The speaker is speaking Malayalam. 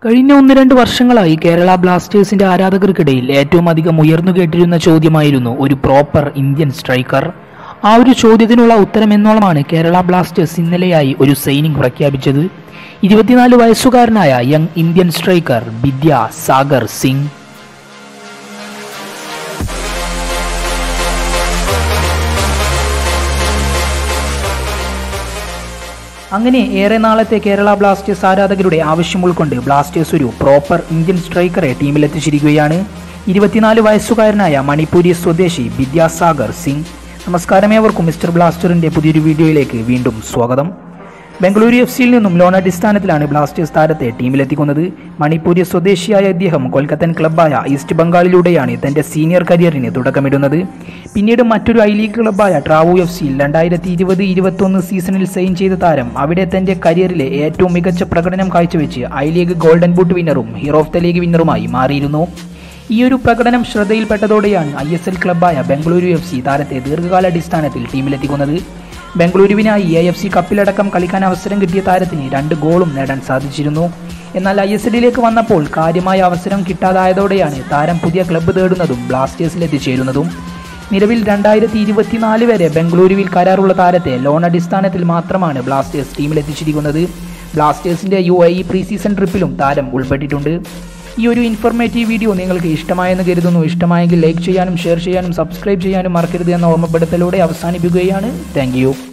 കഴിഞ്ഞ ഒന്ന് രണ്ട് വർഷങ്ങളായി കേരള ബ്ലാസ്റ്റേഴ്സിന്റെ ആരാധകർക്കിടയിൽ ഏറ്റവും അധികം ഉയർന്നു കേട്ടിരുന്ന ചോദ്യമായിരുന്നു ഒരു പ്രോപ്പർ ഇന്ത്യൻ സ്ട്രൈക്കർ ആ ഒരു ചോദ്യത്തിനുള്ള ഉത്തരം എന്നോളമാണ് കേരള ബ്ലാസ്റ്റേഴ്സ് ഇന്നലെയായി ഒരു സൈനിങ് പ്രഖ്യാപിച്ചത് ഇരുപത്തിനാല് വയസ്സുകാരനായ young Indian striker Vidya Sagar Singh അങ്ങനെ ഏറെ നാളത്തെ കേരള ബ്ലാസ്റ്റേഴ്സ് ആരാധകരുടെ ആവശ്യം ഉൾക്കൊണ്ട് ബ്ലാസ്റ്റേഴ്സ് ഒരു പ്രോപ്പർ ഇന്ത്യൻ സ്ട്രൈക്കറെ ടീമിലെത്തിച്ചിരിക്കുകയാണ് ഇരുപത്തിനാല് വയസ്സുകാരനായ മണിപ്പൂരി സ്വദേശി വിദ്യാസാഗർ സിംഗ് നമസ്കാരം ഏവർക്കും മിസ്റ്റർ ബ്ലാസ്റ്ററിന്റെ പുതിയൊരു വീഡിയോയിലേക്ക് വീണ്ടും സ്വാഗതം ബംഗളൂരു എഫ് സിയിൽ നിന്നും ലോൺ അടിസ്ഥാനത്തിലാണ് ബ്ലാസ്റ്റേഴ്സ് താരത്തെ ടീമിലെത്തിക്കുന്നത് മണിപ്പൂരി സ്വദേശിയായ ഇദ്ദേഹം കൊൽക്കത്തൻ ക്ലബ്ബായ ഈസ്റ്റ് ബംഗാളിലൂടെയാണ് തന്റെ സീനിയർ കരിയറിന് തുടക്കമിടുന്നത് പിന്നീട് മറ്റൊരു ഐ ലീഗ് ക്ലബ്ബായ ട്രാവു എഫ് സിയിൽ രണ്ടായിരത്തി ഇരുപത് ഇരുപത്തൊന്ന് സീസണിൽ സൈൻ ചെയ്ത താരം അവിടെ തന്റെ കരിയറിലെ ഏറ്റവും മികച്ച പ്രകടനം കാഴ്ചവെച്ച് ഐ ലീഗ് ഗോൾഡൻ ബൂട്ട് വിന്നറും ഹീറോ ഓഫ് ദ ലീഗ് വിന്നറുമായി മാറിയിരുന്നു ഈ ഒരു പ്രകടനം ശ്രദ്ധയിൽപ്പെട്ടതോടെയാണ് ഐ എസ് എൽ ക്ലബ്ബായ ബംഗളൂരു എഫ് സി താരത്തെ ദീർഘകാലാടിസ്ഥാനത്തിൽ ടീമിലെത്തിക്കുന്നത് ബംഗളൂരുവിനായി എ എഫ് സി കപ്പിലടക്കം കളിക്കാൻ അവസരം കിട്ടിയ താരത്തിന് രണ്ട് ഗോളും നേടാൻ സാധിച്ചിരുന്നു എന്നാൽ ഐ എസ് എല്ലിലേക്ക് വന്നപ്പോൾ കാര്യമായ അവസരം കിട്ടാതായതോടെയാണ് താരം പുതിയ ക്ലബ്ബ് തേടുന്നതും ബ്ലാസ്റ്റേഴ്സിൽ എത്തിച്ചേരുന്നതും നിലവിൽ രണ്ടായിരത്തി ഇരുപത്തിനാല് വരെ ബംഗളൂരുവിൽ കരാറുള്ള താരത്തെ ലോൺ അടിസ്ഥാനത്തിൽ മാത്രമാണ് ബ്ലാസ്റ്റേഴ്സ് ടീമിലെത്തിച്ചിരിക്കുന്നത് ബ്ലാസ്റ്റേഴ്സിന്റെ യു ഐ പ്രീ സീസൺ ട്രിപ്പിലും താരം ഉൾപ്പെട്ടിട്ടുണ്ട് ഈ ഒരു ഇൻഫോർമേറ്റീവ് വീഡിയോ നിങ്ങൾക്ക് ഇഷ്ടമായെന്ന് കരുതുന്നു ഇഷ്ടമായെങ്കിൽ ലൈക്ക് ചെയ്യാനും ഷെയർ ചെയ്യാനും സബ്സ്ക്രൈബ് ചെയ്യാനും മറക്കരുത് എന്ന ഓർമ്മപ്പെടുത്തലോടെ അവസാനിപ്പിക്കുകയാണ് താങ്ക്